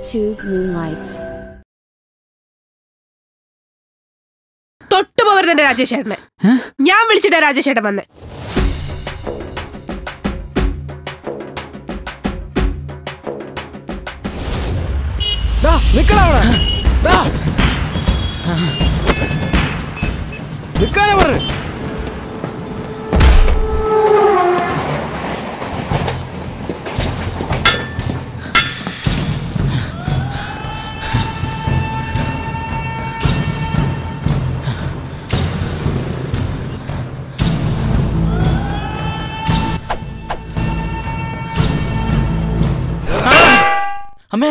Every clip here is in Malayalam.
YouTube Moonlights. തൊട്ടു പോവരുത് രാജേഷ് ചേട്ടനെ ഞാൻ വിളിച്ചിട്ടാ രാജേഷ് ചേട്ടൻ വന്നേ നിക്കടാ അവിടെ ദാ. നിക്കാനാ പറഞ്ഞു അമ്മേ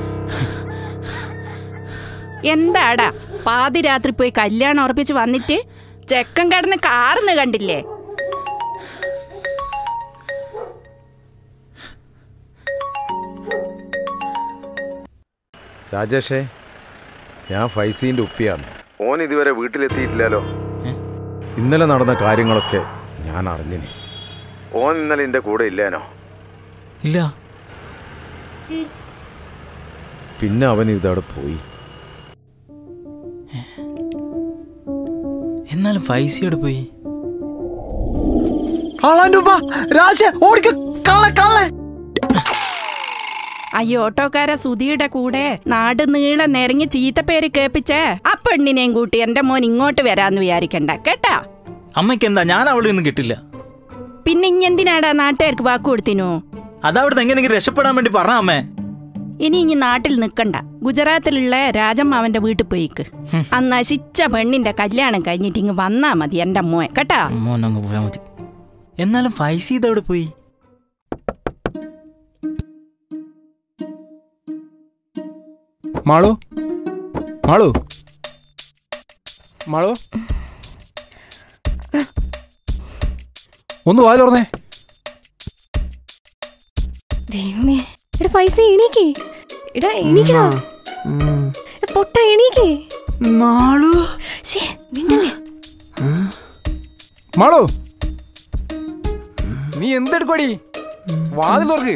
എന്താടാ പാതിരാത്രി പോയി കല്യാണം ഉറപ്പിച്ച് വന്നിട്ട് ചെക്കൻ കിടന്ന് കാർന്ന് കണ്ടില്ലേ രാജേഷേ ഞാൻ ഫൈസീൻ്റെ ഉപ്പിയാണ് ഓൻ ഇതുവരെ വീട്ടിലെത്തിയിട്ടില്ലല്ലോ ഇന്നലെ നടന്ന കാര്യങ്ങളൊക്കെ ഞാൻ അറിഞ്ഞിനി ഓൻ ഇന്നലെ എൻ്റെ കൂടെ ഇല്ലേനോ ഇല്ല പിന്നെ അവൻ ഇതവിടെ പോയി എന്നാലും ഫൈസിയോട് പോയി അയ്യോ ഓട്ടോക്കാരെ സുധിയുടെ കൂടെ നാട് നീളെ നിരങ്ങി ചീത്തപ്പേര് കേൾപ്പിച്ചേ ആ പെണ്ണിനെയും കൂട്ടി എന്റെ മോൻ ഇങ്ങോട്ട് വരാന്ന് വിചാരിക്കണ്ട കേട്ടാ അമ്മയ്ക്ക് എന്താ ഞാൻ അവിടെ ഒന്നും കിട്ടില്ല പിന്നെ ഇഞ്ഞെന്തിനാടാ നാട്ടുകാർക്ക് വാക്ക് കൊടുത്തിനു അതവിടുന്ന് എങ്ങനെയെങ്കിലും രക്ഷപ്പെടാൻ വേണ്ടി പറഞ്ഞ അമ്മേ ഇനി ഇനി നാട്ടിൽ നിൽക്കണ്ട ഗുജറാത്തിലുള്ള രാജമ്മാവന്റെ വീട്ടിൽ പോയിക്ക് ആ നശിച്ച പെണ്ണിന്റെ കല്യാണം കഴിഞ്ഞിട്ട് ഇങ്ങ് വന്നാ മതി എന്റെ മോൻ കേട്ടാ മോനങ്ങ് പോയാൽ മതി എന്നാലും ഫൈസി ഇതവിടെ പോയി മാളു മാളു മാളു ഒന്ന് വാല് തുറന്നേ ദൈവമേ എടാ പൈസ എണീക്കേ എടാ എണീക്കടാ എടാ, പൊട്ട എണീക്കേ മാളു ശ്ശേ, മിണ്ടല്ലേ മാളു നീ എന്തെടുക്കടി വാതിൽ തുറക്ക്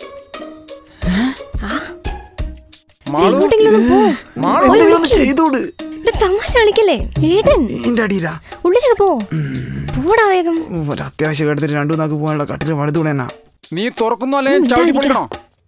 മാളു എങ്ങോട്ടെങ്കിലും ഒന്ന് പോ മാളു പോയി എന്തെങ്കിലും ഒന്ന് നിക്ക്. ചെയ്തോട് എടാ, തമാശ കളിക്കല്ലേ ഏട്ടൻ നിന്റെ അടിയിലാ ഉള്ളിലേക്ക് പോ പോടാ വേഗം ഒരു അത്യാവശ്യം എടുത്തിട്ട് രണ്ടു നാക്ക് പോകാനുള്ള കട്ടില് മടുത്തൂടെന്നാ നീ തുറക്കുന്നോ അല്ലേ ചവിട്ടി പൊളിക്കണോ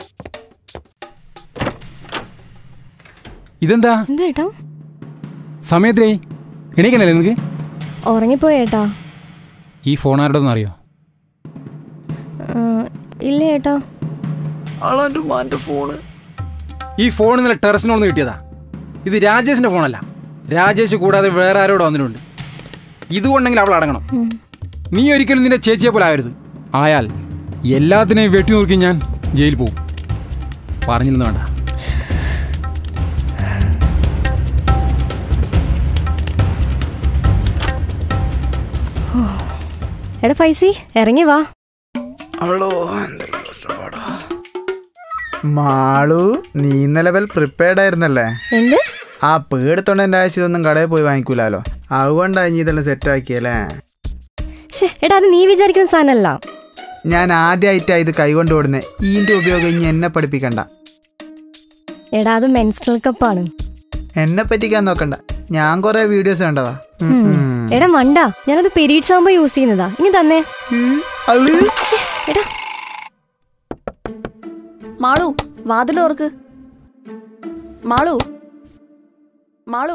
ഇതെന്താ എന്താ ഏട്ടാ സമയത്തിലേ എണീക്കണല്ലേ നിനക്ക് ഉറങ്ങിപ്പോയേട്ടാ ഈ ഫോൺ ആരുടെ ഒന്ന് അറിയോ ആ, ഇല്ല ഏട്ടാ ആളാൻ്റെ മാൻ്റെ ഫോണ് ഈ ഫോൺ ഇന്നലെ ടെറസിനോന്ന് കിട്ടിയതാ ഇത് രാജേഷിന്റെ ഫോണല്ല രാജേഷ് കൂടാതെ വേറെ ആരോട് വന്നിട്ടുണ്ട് ഇതുകൊണ്ടെങ്കിൽ അവൾ അടങ്ങണം നീ ഒരിക്കലും നിന്റെ ചേച്ചിയെ പോലെ ആവരുത് ആയാൽ എല്ലാത്തിനെയും വെട്ടി നോക്കി ഞാൻ ജയിലിൽ പോകും പറഞ്ഞിരുന്നു വേണ്ട എടാ ഫൈസി ഇറങ്ങി വാ അവളോ എന്തെല്ലാം കഷ്ടപ്പാടാ മാളു നീ ഇന്നലെ വെൽ പ്രിപ്പയർഡ് ആയിരുന്നല്ലേ എന്ത് ആ പേടിത്തോണ്ട് എൻ്റെ ആവശ്യമൊന്നും കടയിൽ പോയി വാങ്ങിക്കൂലോ അതുകൊണ്ടാണ് ഇനി ഇതെല്ലാം സെറ്റ് ആക്കിയല്ലേ ശ്ശേ, എടാ അത് നീ വിചാരിക്കുന്ന സാധനമല്ല ഞാൻ ആദ്യമായിട്ടാണ് ഇത് കൈകൊണ്ട് ഓടുന്നത് ഈൻ്റെ ഉപയോഗം ഇനി എന്നെ പഠിപ്പിക്കണ്ട എടാ അത് മെൻസ്ട്രൽ കപ്പാണ് എന്നെ പറ്റിക്കാൻ നോക്കണ്ട ഞാൻ കുറേ വീഡിയോസ് കണ്ടതാ ഉം, ഉം. എടാ മണ്ട ഞാനത് പീരീഡ്സ് ആകുമ്പോ യൂസ് ചെയ്യുന്നതാ ഇനി തന്നെ അള്. ശ്ശേ, എടാ മാളു വാതിലോർക്ക് മാളു മാളു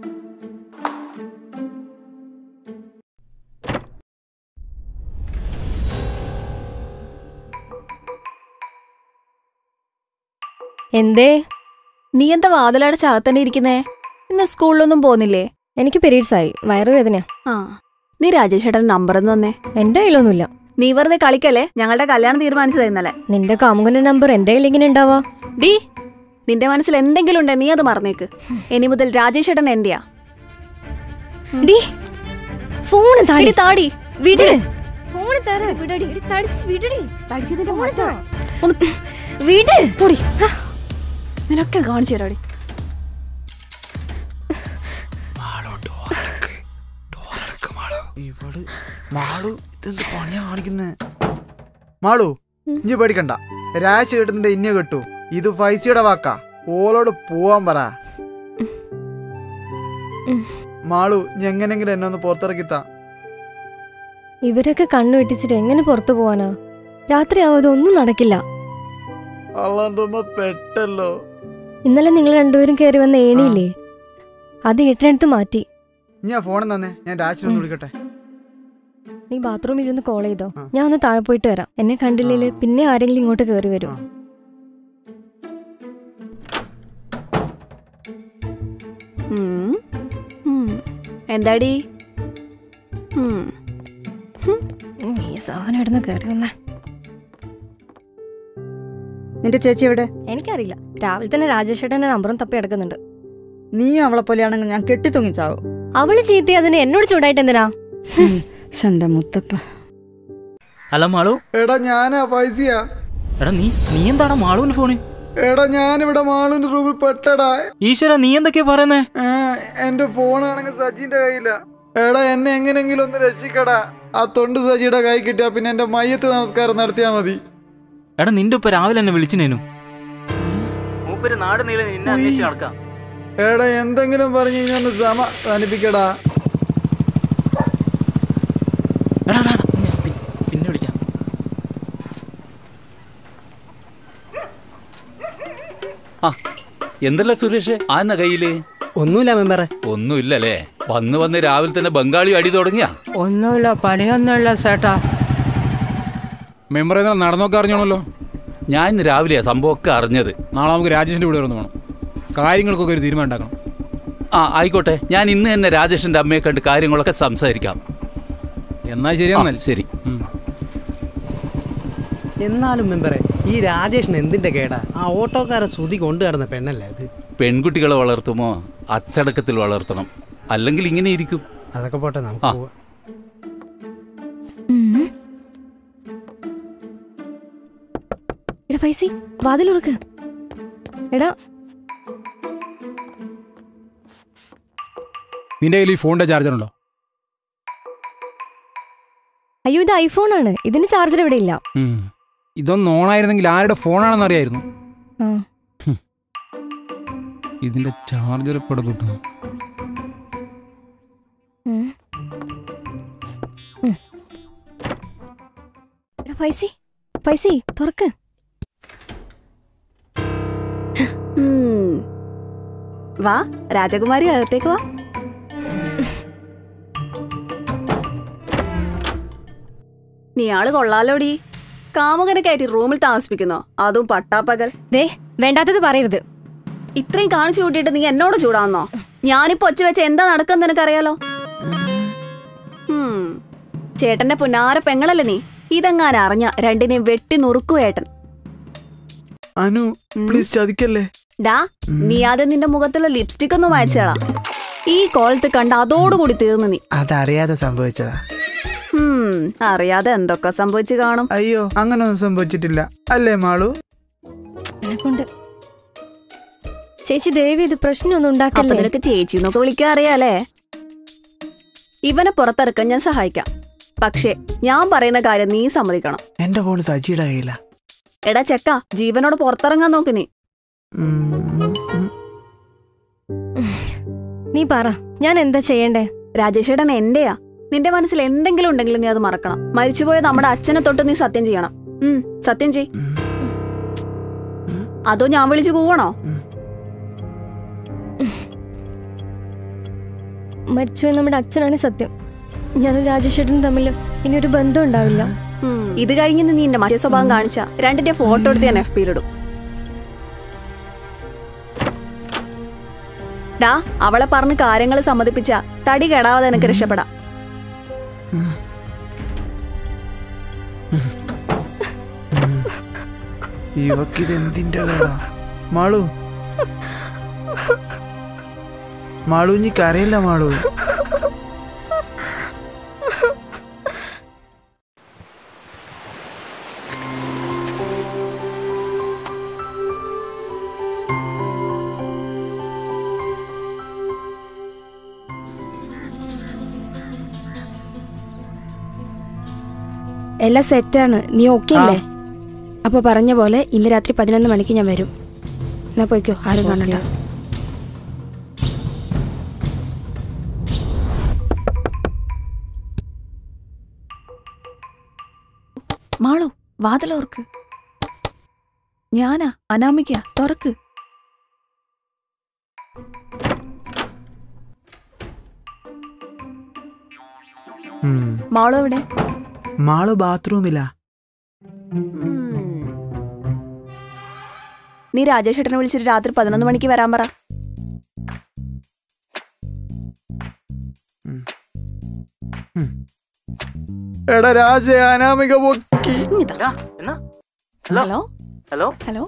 എന്തേ നീ എന്താ വാതിലയുടെ ചാത്തന്നെ ഇരിക്കുന്നേ ഇന്ന് സ്കൂളിലൊന്നും പോകുന്നില്ലേ എനിക്ക് പീരീഡ്സ് ആയി വയറുവേദന ആ നീ രാജേഷ് ചേട്ടൻ നമ്പർ തന്നെ എന്റെ കയ്യിലൊന്നുമില്ല നീ വെറുതെ കളിക്കല്ലേ ഞങ്ങളുടെ കല്യാണം തീരുമാനിച്ചത് ഇന്നലെ നിന്റെ കാമുകന്റെ നമ്പർ എന്റെ കയ്യിൽ ഇങ്ങനെ ഉണ്ടാവാ ഡി നിന്റെ മനസ്സിൽ എന്തെങ്കിലും ഉണ്ടെ നീ അത് മറന്നേക്ക് ഇനി മുതൽ രാജേഷ് ചേട്ടൻ എന്റെയാ ഡി ഫോണ് താടി എടി താടി വിടട് ഫോണ് തരാ വിടടി എടി, തടിച്ച് വിടടി തടിച്ചതിന്റെ ഫോണ് മറ്റാ. താ. ഒന്ന് വിട് പൊടി നിനക്കെ കാണിച്ചു തരാടി ഇവള് മാളു ഇതെന്ത് പണിയാ കാണിക്കുന്നത് മാളു ഇനി പേടിക്കണ്ട രാശി കേട്ടുന്നുണ്ട് ഇന്നെ കെട്ടു ഇത് ഫൈസിയുടെ വാക്കാ ഓളോട് പോവാൻ പറ ഉം. മാളു നീ എങ്ങനെങ്കിലും എന്നെ ഒന്ന് പുറത്തിറക്കിത്താ ഇവരൊക്കെ കണ്ണു വെട്ടിച്ചിട്ട് എങ്ങനെ പുറത്തു പോവാനാ രാത്രിയാവാതെ ഒന്നും നടക്കില്ല അള്ളാൻ്റെ ഉമ്മ പെട്ടല്ലോ ഇന്നലെ നിങ്ങൾ രണ്ടുപേരും കയറി വന്ന ഏണിയില്ലേ അത് ഏട്ടനടുത്ത് മാറ്റി ഞാൻ ഫോണിൽ തന്നെ ഞാൻ രാജിനൊന്ന് വിളിക്കട്ടെ നീ ബാത്റൂമിൽ ഇരുന്ന് കോൾ ചെയ്തോ ആ. ഞാൻ ഒന്ന് താഴെ പോയിട്ട് വരാം എന്നെ കണ്ടില്ലേല് ആ. പിന്നെ ആരെങ്കിലും ഇങ്ങോട്ട് കയറി വരും ആ. ഉം. ഉം. എന്താടി ഉം. ഉം, ഈ സാധനം ഇടുന്ന് കയറി വന്നേ നിന്റെ ചേച്ചി എവിടെ എനിക്കറിയില്ല രാവിലെ തന്നെ രാജേഷ് ഏട്ടന്റെ നമ്പറും തപ്പി എടുക്കുന്നുണ്ട് നീ അവളെ പോലെയാണെങ്കിൽ ഞാൻ കെട്ടിത്തൂങ്ങി ചാവും അവള് ചീത്തി അതിന് എന്നോട് ചൂടായിട്ട് എന്തിനാ എന്റെ മുത്തപ്പ അല്ല മാളു എടാ ഞാനാ പൈസയാ എടാ നീ നീ എന്താടാ മാളുവിന്റെ ഫോണ് എടാ ഞാനിവിടെ മാളുവിന്റെ റൂമിൽ പെട്ടടാ ഈശ്വര നീ എന്തൊക്കെയാ പറയുന്നേ ഏ, എന്റെ ഫോണാണെങ്കിൽ സജിന്റെ കയ്യില എടാ എന്നെ എങ്ങനെങ്കിലും ഒന്ന് രക്ഷിക്കടാ ആ തൊണ്ട് സജിയുടെ കൈ കിട്ടിയാ പിന്നെ എന്റെ മയ്യത്ത് നമസ്കാരം നടത്തിയാ മതി എടാ നിന്റെ ഉപ്പ രാവിലെ എന്നെ വിളിച്ചിനേനു മൂപ്പര് നാട് നീളെ നിന്നെ അന്വേഷിച്ച് നടക്കാം എടാ എന്തെങ്കിലും പറഞ്ഞ് ഇനി ഒന്ന് സമാധാനിപ്പിക്കടാ എടാ എടാ, എടാ, ഞാൻ പി- പിന്നെ വിളിക്കാം ആ എന്തല്ല സുരേഷ് ആ എന്ന കയ്യില് ഒന്നുമില്ല മെമ്പറെ ഒന്നുമില്ലല്ലേ വന്ന് വന്ന് രാവിലെ തന്നെ ബംഗാളി അടി തുടങ്ങിയ ഒന്നുമില്ല പണിയൊന്നുമില്ല ചേട്ടാ മെമ്പർ എന്നാൽ നടന്നൊക്കെ അറിഞ്ഞോണല്ലോ ഞാൻ ഇന്ന് രാവിലെയാ സംഭവമൊക്കെ അറിഞ്ഞത് നാളെ നമുക്ക് രാജേഷിന്റെ കൂടെ ഒന്ന് വേണം കാര്യങ്ങൾക്കൊക്കെ ഒരു തീരുമാനം ഉണ്ടാക്കണം ആ ആയിക്കോട്ടെ ഞാൻ ഇന്ന് തന്നെ രാജേഷിന്റെ അമ്മയെ കണ്ട് കാര്യങ്ങളൊക്കെ സംസാരിക്കാം എന്നാൽ ആ, ശരിയാന്നല്ലേ ശരി എന്നാലും മെമ്പറെ ഈ രാജേഷിന് എന്തിന്റെ കേടാ ആ ഓട്ടോക്കാരൻ സുതി കൊണ്ടു കിടന്ന പെണ്ണല്ലേ അത് പെൺകുട്ടികളെ വളർത്തുമോ അച്ചടക്കത്തിൽ വളർത്തണം അല്ലെങ്കിൽ ഇങ്ങനെ ഇരിക്കും അതൊക്കെ പോട്ടെ നമുക്ക് ആ. പോവാം. ഉം. എടാ ഫൈസി വാതിലുറക്ക് എടാ നിന്റെ കയ്യിൽ ഈ ഫോണിന്റെ ചാർജർ ഉണ്ടോ അയ്യോ ഇത് ഐഫോൺ ആണ് ഇതിന് ചാർജർ ഇവിടെ ഇല്ല ഉം. ഇതൊന്നും ഓണായിരുന്നെങ്കിൽ ആരുടെ ഫോണാണെന്ന് അറിയായിരുന്നു ആ. ഇതിന്റെ ചാർജർ ഇപ്പോൾ കിട്ടും ഉം. ഉം. എടാ ഫൈസി ഫൈസി തുറക്ക് ഉം. വാ രാജകുമാരി അകത്തേക്ക് വാ നീ ആള് കൊള്ളാലോടി കാമുകനെ കയറ്റി റൂമിൽ താമസിപ്പിക്കുന്നോ അതും പട്ടാപ്പകൽ ദേ വേണ്ടാത്തത് പറയരുത് ഇത്രയും കാണിച്ചു കൂട്ടിയിട്ട് നീ എന്നോട് ചൂടാന്നോ ഞാനിപ്പോ ഒച്ച വെച്ച എന്താ നടക്കുന്ന നിനക്കറിയാലോ ഉം. ചേട്ടന്റെ പുന്നാര പെങ്ങളല്ലേ നീ ഇതെങ്ങാനും അറിഞ്ഞ രണ്ടിനെയും വെട്ടി നുറുക്കു ഏട്ടൻ അനു പ്ലീസ് ചതിക്കല്ലേ ഡാ നീ ആദ്യം നിന്റെ മുഖത്തുള്ള ലിപ്സ്റ്റിക് ഒന്ന് വായിച്ചേടാ ഈ കോലത്ത് കണ്ട അതോടുകൂടി തീർന്നു നീ അതറിയാതെ സംഭവിച്ചതാ ഉം, അറിയാതെ എന്തൊക്കെ സംഭവിച്ചു കാണും അയ്യോ അങ്ങനൊന്നും സംഭവിച്ചിട്ടില്ല അല്ലേ മാളു എന്നെക്കൊണ്ട് ചേച്ചി ദേവി ഇത് പ്രശ്നമൊന്നും അപ്പൊ ഉണ്ടാക്കല്ലേ നിനക്ക് ചേച്ചി എന്നൊക്കെ വിളിക്കാൻ അറിയാലേ ഇവനെ പുറത്തിറക്കാൻ ഞാൻ സഹായിക്കാം പക്ഷേ ഞാൻ പറയുന്ന കാര്യം നീ സമ്മതിക്കണം എന്റെ ഫോൺ സജിയുടെ കയ്യില എടാ ചെക്ക ജീവനോട് പുറത്തിറങ്ങാൻ നോക്ക് നീ നീ പറ ഞാൻ എന്താ ചെയ്യണ്ടേ രാജേഷേട്ടൻ എന്റെയാ നിന്റെ മനസ്സിൽ എന്തെങ്കിലും ഉണ്ടെങ്കിൽ നീ അത് മറക്കണം മരിച്ചുപോയ നമ്മുടെ അച്ഛനെ തൊട്ട് നീ സത്യം ചെയ്യണം ഉം സത്യം ചെയ് അതോ ഞാൻ വിളിച്ചു കൂവണോ മരിച്ചുപോയ നമ്മുടെ അച്ഛനാണ് സത്യം ഞാനും രാജേഷേട്ടനും തമ്മിൽ ഇനി ഒരു ബന്ധം ഉണ്ടാവില്ല ഇത് കഴിഞ്ഞ് നീ എന്റെ മറ്റേ സ്വഭാവം കാണിച്ച രണ്ടിന്റെ ഫോട്ടോ എടുത്ത് ഞാൻ എഫ് പിയിലിടും ഡാ അവളെ പറഞ്ഞ് കാര്യങ്ങൾ സമ്മതിപ്പിച്ച തടി കെടാതെ എനിക്ക് രക്ഷപ്പെടാം ഇവക്കിത് എന്തിന്റെ കേടാ മാളു മാളു ഇനി കരയില്ല മാളു എല്ലാം സെറ്റാണ് നീ ഓക്കെ അല്ലേ അപ്പൊ പറഞ്ഞ പോലെ ഇന്ന് രാത്രി പതിനൊന്ന് മണിക്ക് ഞാൻ വരും എന്നാ പോയിക്കോ ആരും കാണണ്ട മാളു വാതിലോർക്ക് ഞാനാ അനാമിക തുറക്ക് മാളു എവിടെ മാള് ബാത്റൂമിലാ നീ രാജേഷ് ഏട്ടനെ വിളിച്ചിട്ട് രാത്രി പതിനൊന്ന് മണിക്ക് വരാൻ പറ എടാ രാജ അനാമിക പൊക്കി hello hello hello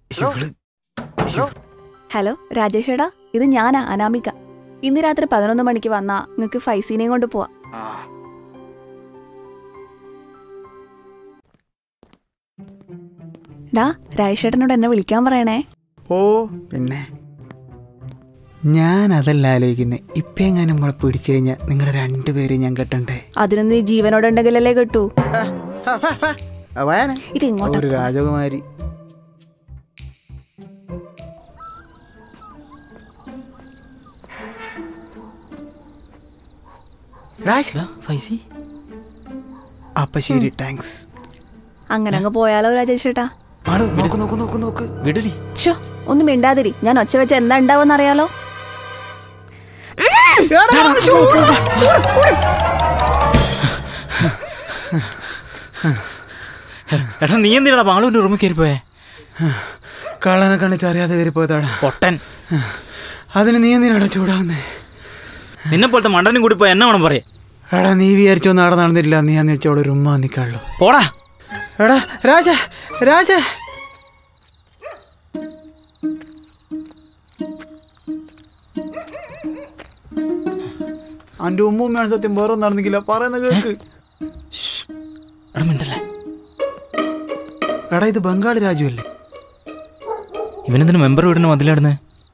hello Rajesh ഏടാ ഇത് ഞാനാ അനാമിക ഇന്ന് രാത്രി പതിനൊന്ന് മണിക്ക് വന്നാ നിങ്ങക്ക് ഫൈസീനെയും കൊണ്ട് പോവാ ഡാ രാജേഷേട്ടനോട് എന്നെ വിളിക്കാൻ പറയണേ ഓ പിന്നെ ഞാൻ അതല്ല ആലോചിക്കുന്നത് ഇപ്പൊ എങ്ങാനും നമ്മളെ പിടിച്ചു കഴിഞ്ഞാൽ നിങ്ങളുടെ രണ്ടുപേരെയും ഞാൻ കെട്ടണ്ടേ അതിന് നീ ജീവനോടെ ഉണ്ടെങ്കിലല്ലേ കിട്ടൂ ഇത് ഇങ്ങോട്ടാ ഒരു രാജകുമാരി രാജ് ഫൈസി അപ്പൊ ശരി താങ്ക്സ് അങ്ങനെ അങ്ങ് പോയാലോ രാജേഷേട്ടാ നോക്ക് നോക്ക് നോക്ക് നോക്ക് വിടടി ചോ ഒന്നും മിണ്ടാതിരി ഞാൻ ഒച്ച വെച്ച് എന്താ ഉണ്ടാവെന്ന് അറിയാലോ എടാ നീ എന്തിനാ മാളുവിന്റെ റൂമിൽ കയറിപ്പോയേ കള്ളനെ കണ്ടിട്ട് അറിയാതെ കയറിപ്പോയതാടാ പൊട്ടൻ അതിന് നീ എന്തിനാടാ ചൂടാവുന്നേ നിന്നെ പോലത്തെ മണ്ടനും കൂടി പോയി എന്നെ വേണം പറയാ എടാ നീ വിചാരിച്ചൊന്നും അവിടെ നടന്നില്ല നീ അന്ന് വെച്ചോളൂ ഒരു ഉമ്മ നിക്കാളൂ പോടാ എടാ രാജ രാജ അന്റെ ഉമ്മൂമ്മയാണ് സത്യം വേറെ നടന്നിക്കില്ല പറയുന്ന കേക്ക് എടാ മിണ്ടല്ലേ എടാ ഇത് ബംഗാളി രാജ്യമല്ലേ ഇവനെന്തിനു മെമ്പർ വീടിന് മതിലാടുന്നേ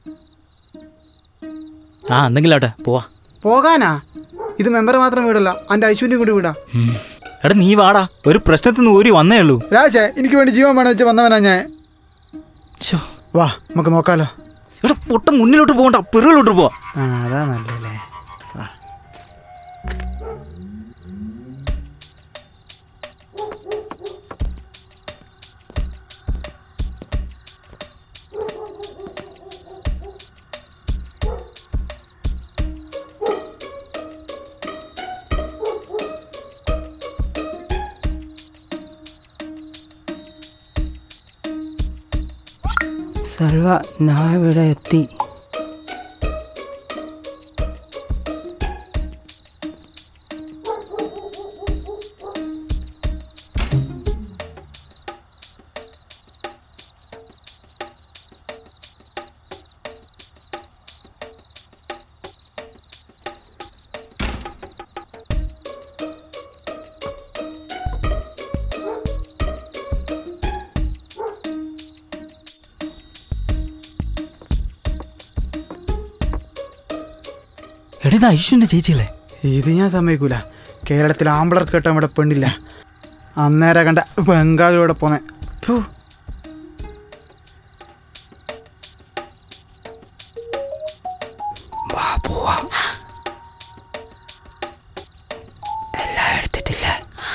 ആ എന്തെങ്കിലും ആട്ടെ പോവാ പോകാനാ ഇത് മെമ്പർ മാത്രം വീടല്ല അന്റെ ഐശ്വര്യം കൂടി വീടാ ഉം. എടാ നീ വാടാ ഒരു പ്രശ്നത്തിൽ നിന്ന് ഊരി വന്നേ ഉള്ളൂ രാജ എനിക്ക് വേണ്ടി ജീവൻ വേണം വെച്ച് വന്നവനാ ഞാൻ വാ നമുക്ക് നോക്കാലോ എടാ പൊട്ട മുന്നിലോട്ട് പോകണ്ട പിറകിലോട്ട് പോവാ ആ അതാ നല്ലല്ലേ വാ സൽവ ഞാൻ ഇവിടെ എത്തി എടാ ഇത് ഐശ്വന്റെ ചേച്ചിയല്ലേ ഇത് ഞാൻ സമ്മതിക്കൂല കേരളത്തിൽ ആമ്പിളർ കേട്ട ഇവിടെ പെണ്ണില്ല അന്നേരം കണ്ട ബംഗാളിലൂടെ പോന്നെ ഫു. വാ പോവാ എല്ലാം എടുത്തിട്ടില്ല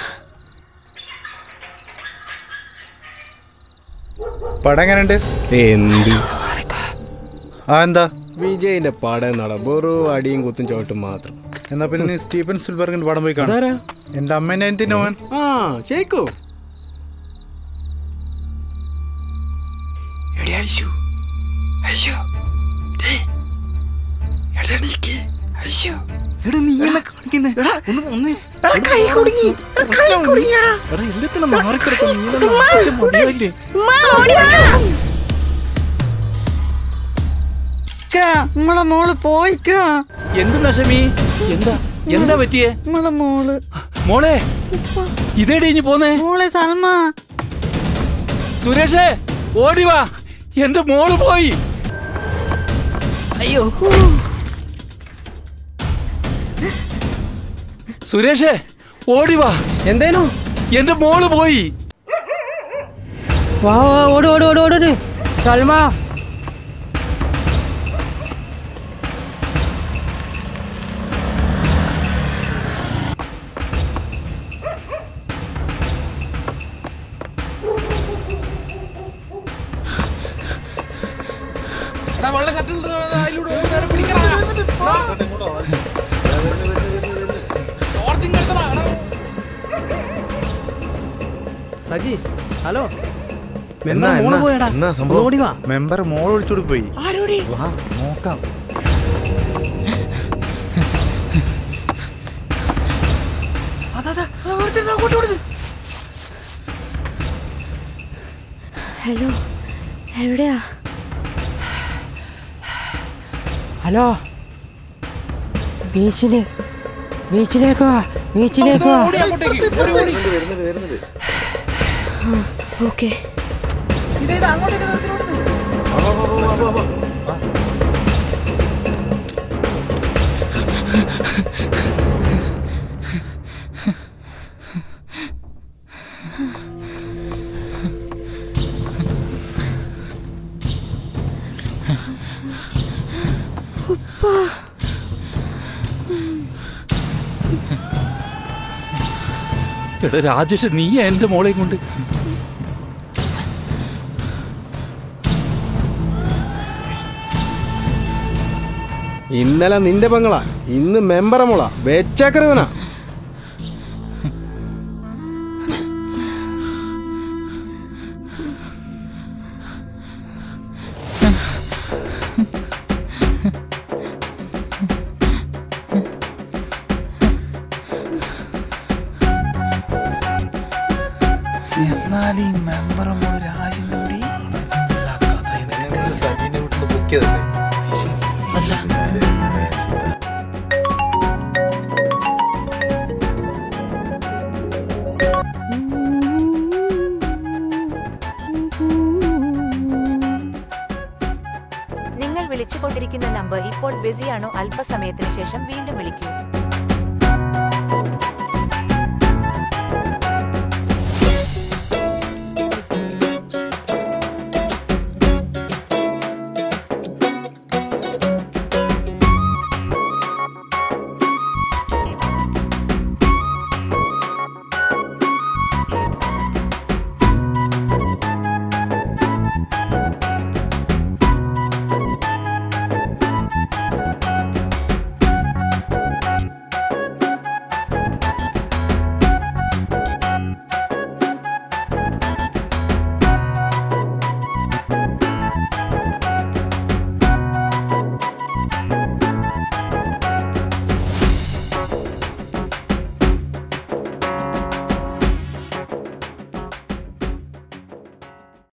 പടം എങ്ങനെയുണ്ട് എന്ത് ആ എന്താ വിജയിന്റെ പടം നട വെറും അടിയും കുത്തും ചോട്ടും മാത്രം എന്നാ പിന്നെ നീ സ്റ്റീഫൻ സിൽബർഗിന്റെ പടം പോയി കാണാം അതാരാ? എന്റെ അമ്മേന്റെ അനിയത്തിന്റെ മോൻ ആ ശരിക്കോ എടി ഐശു ഐശു ഡേയ്. എടാ എണീക്ക്. ഐശു എടാ നീ എന്നെ കാണിക്കുന്നേ ഒന്ന് ഒന്ന് കൈ കുടുങ്ങി കൈ കുടുങ്ങിയടാ എടാ എല്ലാത്തിനും മാറിക്കിടക്കും നീ ഇതൊന്നും മാറ്റിച്ച് മതിയായില്ലേ നമ്മളെ മോള് പോയിക്കാ എന്ത് നഷമി എന്താ എന്താ പറ്റിയേ നമ്മളെ മോള് മോളെ ഇതേടി ഇഞ്ഞി പോന്നേ മോളെ സൽമ സുരേഷേ ഓടി വാ എന്റെ മോള് പോയി അയ്യോ സുരേഷേ ഓടി വാ എന്തേനു എന്റെ മോള് പോയി വാ വാ ഓട് ഓട് ഓട് ഓട് സൽമ സജി ഹലോ എന്നാ മെമ്പർ മോള് എന്നാ പോയടാ എന്നാ ഒന്ന് സംഭവം ഓടി വാ മെമ്പർ മോൾ ഒളിച്ചോടി പോയി ആരോടി വാ നോക്കാം ഹലോ എവിടെയാ ഹലോ ബീച്ചില് ബീച്ചിലേക്ക് വാ ബീച്ചിലേക്ക് വാ വരുന്നുണ്ട് വരുന്നുണ്ട് ഓക്കെ എടാ രാജേഷ് നീ എന്റെ മോളെയും കൊണ്ട് ഇന്നലെ നിന്റെ പെങ്ങളാ ഇന്ന് മെമ്പറെ മോളാ വെച്ചക്കറിവനാ എന്നാൽ ഈ മെമ്പർ മോള് രാജിന്റെ കൂടി സജീന്റെ വീട്ടിൽ ബുക്ക് ചെയ്തല്ലേ നിങ്ങൾ വിളിച്ചുകൊണ്ടിരിക്കുന്ന നമ്പർ ഇപ്പോൾ ബിസിയാണോ അല്പസമയത്തിന് ശേഷം വീണ്ടും വിളിക്കൂ